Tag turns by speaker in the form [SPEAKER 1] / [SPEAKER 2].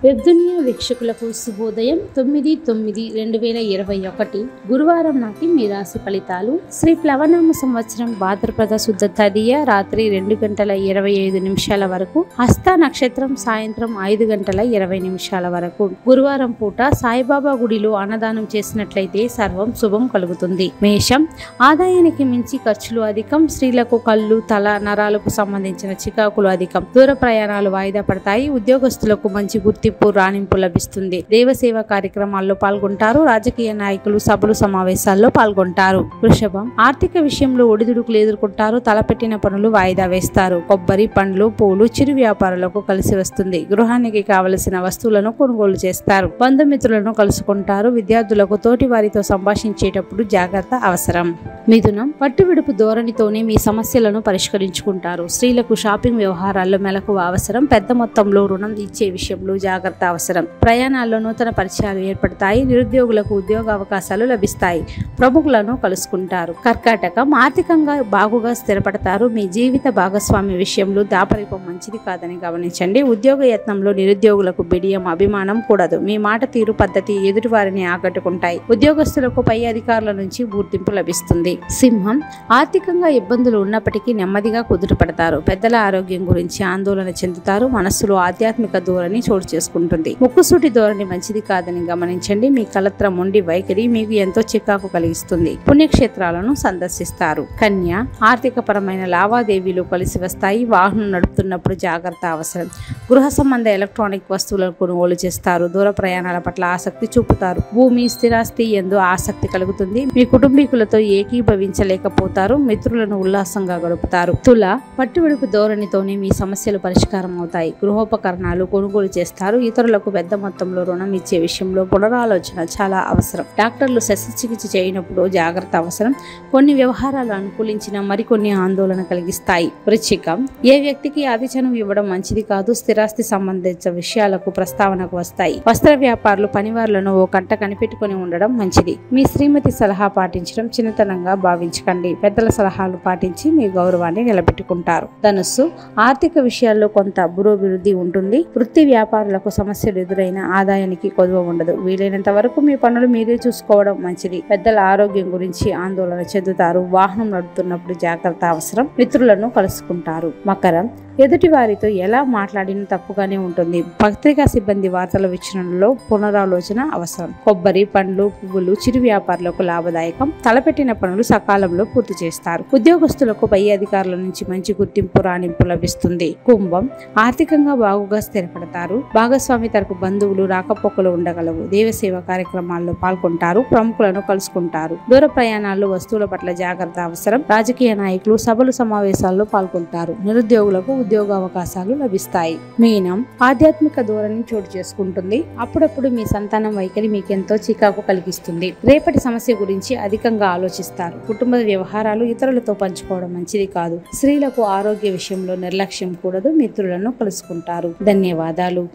[SPEAKER 1] వెబ్దునియా వీక్షకులకు శుభోదయం తొమ్మిది తొమ్మిది రెండు వేల ఇరవై ఒకటి గురువారం నాటి మీ రాశి ఫలితాలు శ్రీ ప్లవనామ సంవత్సరం భాద్రపద శుద్ధ తదియ రాత్రి రెండు గంటల ఇరవై ఐదు నిమిషాల వరకు హస్త నక్షత్రం సాయంత్రం ఐదు గంటల ఇరవై నిమిషాల వరకు గురువారం పూట సాయిబాబా గుడిలో అన్నదానం చేసినట్లయితే సర్వం శుభం కలుగుతుంది మేషం ఆదాయానికి మించి ఖర్చులు అధికం స్త్రీలకు కళ్ళు తల నరాలకు సంబంధించిన చికాకులు అధికం దూర ప్రయాణాలు వాయిదా పడతాయి ఉద్యోగస్తులకు మంచి గుర్తింపు రాణింపు లభిస్తుంది దేవసేవ కార్యక్రమాల్లో పాల్గొంటారు రాజకీయ నాయకులు సభలు సమావేశాల్లో పాల్గొంటారు వృషభం ఆర్థిక విషయంలో ఒడిదుడుకులు ఎదుర్కొంటారు తలపెట్టిన పనులు వాయిదా వేస్తారు కొబ్బరి పండ్లు పూలు చిరు వ్యాపారులకు కలిసి వస్తుంది గృహానికి కావలసిన వస్తువులను కొనుగోలు చేస్తారు బంధుమిత్రులను కలుసుకుంటారు విద్యార్థులకు తోటి వారితో సంభాషించేటప్పుడు జాగ్రత్త అవసరం మిథునం పట్టు విడుపు ధోరణితోనే మీ సమస్యలను పరిష్కరించుకుంటారు స్త్రీలకు షాపింగ్ వ్యవహారాల్లో మెలకువ అవసరం పెద్ద మొత్తంలో రుణం ఇచ్చే విషయంలో జాగ్రత్త అవసరం ప్రయాణాల్లో నూతన పరిచయాలు ఏర్పడతాయి నిరుద్యోగులకు ఉద్యోగ అవకాశాలు లభిస్తాయి ప్రముఖులను కలుసుకుంటారు కర్కాటకం ఆర్థికంగా బాగుగా స్థిరపడతారు మీ జీవిత భాగస్వామి విషయంలో దాపరికం మంచిది కాదని గమనించండి ఉద్యోగ యత్నంలో నిరుద్యోగులకు బిడియం అభిమానం కూడదు మీ మాట తీరు పద్ధతి ఎదుటివారిని ఆకట్టుకుంటాయి ఉద్యోగస్తులకు పై అధికారుల నుంచి గుర్తింపు లభిస్తుంది సింహం ఆర్థికంగా ఇబ్బందులు ఉన్నప్పటికీ నెమ్మదిగా కుదుటపడతారు పెద్దల ఆరోగ్యం గురించి ఆందోళన చెందుతారు మనస్సులో ఆధ్యాత్మిక ధోరణి చోటు చేసుకుంటుంది ముక్కుసూటి ధోరణి మంచిది కాదని గమనించండి మీ కలత్ర మొండి వైఖరి మీకు ఎంతో చికాకు కలిగిస్తుంది పుణ్యక్షేత్రాలను సందర్శిస్తారు కన్య ఆర్థిక పరమైన లావాదేవీలు కలిసి వస్తాయి వాహనం నడుపుతున్నప్పుడు జాగ్రత్త అవసరం గృహ సంబంధ ఎలక్ట్రానిక్ వస్తువులను కొనుగోలు చేస్తారు దూర ప్రయాణాల పట్ల ఆసక్తి చూపుతారు భూమి స్థిరాస్తి ఎందు ఆసక్తి కలుగుతుంది మీ కుటుంబీకులతో ఏకీభవించలేకపోతారు మిత్రులను ఉల్లాసంగా గడుపుతారు తుల పట్టువిడుపు ధోరణితోనే మీ సమస్యలు పరిష్కారం అవుతాయి గృహోపకరణాలు కొనుగోలు చేస్తారు ఇతరులకు పెద్ద మొత్తంలో రుణం ఇచ్చే విషయంలో పునరాలోచన చాలా అవసరం డాక్టర్లు శస్త్రచికిత్స చేయనప్పుడు జాగ్రత్త అవసరం కొన్ని వ్యవహారాలు అనుకూలించిన మరికొన్ని ఆందోళన కలిగిస్తాయి వృచ్చికం ఏ వ్యక్తికి ఆతిచనం ఇవ్వడం మంచిది కాదు స్థిరాస్తి సంబంధించిన విషయాలకు ప్రస్తావనకు వస్తాయి వస్త్ర వ్యాపారులు పనివారులను ఓ కంట కనిపెట్టుకుని ఉండడం మంచిది మీ శ్రీమతి సలహా పాటించడం చిన్నతనంగా భావించకండి పెద్దల సలహాలు పాటించి మీ గౌరవాన్ని నిలబెట్టుకుంటారు ధనుస్సు ఆర్థిక విషయాల్లో కొంత పురోభివృద్ధి ఉంటుంది వృత్తి వ్యాపారులకు సమస్యలు ఎదురైన ఆదాయానికి కొదువ ఉండదు వీలైనంత వరకు మీ పనులు మీరే చూసుకోవడం మంచిది పెద్దల ఆరోగ్యం గురించి ఆందోళన చెందుతారు వాహనం నడుపుతున్నప్పుడు జాగ్రత్త అవసరం మిత్రులను కలుసుకుంటారు మకరం ఎదుటి వారితో ఎలా మాట్లాడినా తప్పుగానే ఉంటుంది పత్రికా సిబ్బంది వార్తల విచ్ఛిన్నంలో పునరాలోచన అవసరం కొబ్బరి పండ్లు పువ్వులు చిరు వ్యాపారులకు లాభదాయకం తలపెట్టిన పనులు సకాలంలో పూర్తి చేస్తారు ఉద్యోగస్తులకు పై అధికారుల నుంచి మంచి గుర్తింపు రాణింపు లభిస్తుంది కుంభం ఆర్థికంగా బాగుగా స్థిరపడతారు భాగస్వామి తరపు బంధువులు రాకపోకలు ఉండగలవు దేవసేవ కార్యక్రమాల్లో పాల్గొంటారు ప్రముఖులను కలుసుకుంటారు దూర ప్రయాణాల్లో వస్తువుల పట్ల జాగ్రత్త అవసరం రాజకీయ నాయకులు సభలు సమావేశాల్లో పాల్గొంటారు నిరుద్యోగులకు ఉద్యోగ అవకాశాలు లభిస్తాయి మీనం ఆధ్యాత్మిక ధోరణి చోటు చేసుకుంటుంది అప్పుడప్పుడు మీ సంతానం వైఖరి మీకెంతో చికాకు కలిగిస్తుంది రేపటి సమస్య గురించి అధికంగా ఆలోచిస్తారు కుటుంబ వ్యవహారాలు ఇతరులతో పంచుకోవడం మంచిది కాదు స్త్రీలకు ఆరోగ్య విషయంలో నిర్లక్ష్యం కూడదు మిత్రులను కలుసుకుంటారు ధన్యవాదాలు